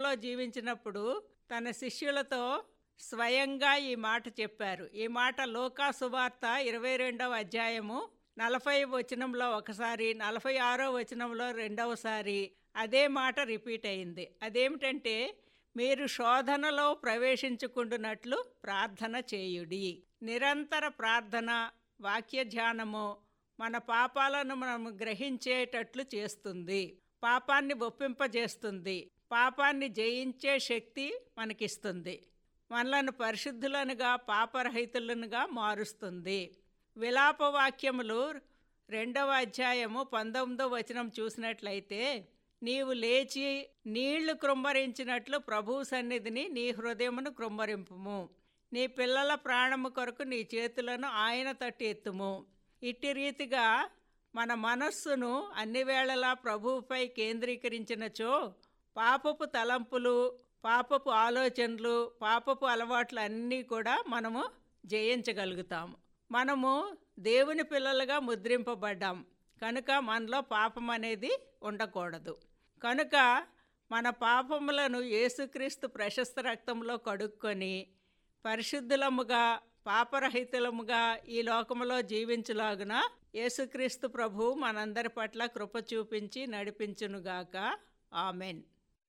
లోకంలో జీవించినప్పుడు తన శిష్యులతో స్వయంగా ఈ మాట చెప్పారు ఈ మాట లోకా సువార్త ఇరవై రెండవ అధ్యాయము నలభై వచనంలో ఒకసారి నలభై ఆరో వచనంలో రెండవసారి అదే మాట రిపీట్ అయింది అదేమిటంటే మీరు శోధనలో ప్రవేశించుకుంటున్నట్లు ప్రార్థన చేయుడి నిరంతర ప్రార్థన వాక్య ధ్యానము మన పాపాలను మనం గ్రహించేటట్లు చేస్తుంది పాపాన్ని ఒప్పింపజేస్తుంది పాపాన్ని జయించే శక్తి మనకిస్తుంది మనలను పరిశుద్ధులనుగా పాపరహితులనుగా మారుస్తుంది విలాప వాక్యములు రెండవ అధ్యాయము పంతొమ్మిదో వచనం చూసినట్లయితే నీవు లేచి నీళ్లు కృంభరించినట్లు ప్రభువు సన్నిధిని నీ హృదయమును కృంభరింపుము నీ పిల్లల ప్రాణము కొరకు నీ చేతులను ఆయన తట్టు ఎత్తుము ఇట్టి రీతిగా మన మనస్సును అన్ని వేళలా ప్రభువుపై కేంద్రీకరించినచో పాపపు తలంపులు పాపపు ఆలోచనలు పాపపు అలవాట్లు అన్నీ కూడా మనము జయించగలుగుతాము మనము దేవుని పిల్లలుగా ముద్రింపబడ్డాం కనుక మనలో పాపం అనేది ఉండకూడదు కనుక మన పాపములను యేసుక్రీస్తు ప్రశస్త రక్తంలో కడుక్కొని పరిశుద్ధులముగా పాపరహితులముగా ఈ లోకములో జీవించలాగున యేసుక్రీస్తు ప్రభు మనందరి పట్ల కృప చూపించి నడిపించునుగాక ఆమెన్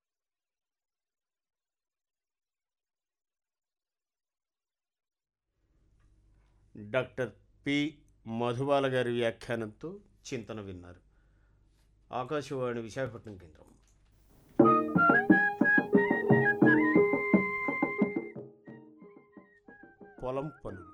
డాక్టర్ పి మధుబాల గారి వ్యాఖ్యానంతో చింతన విన్నారు ఆకాశవాణి విశాఖపట్నం కేంద్రం పొలం పనులు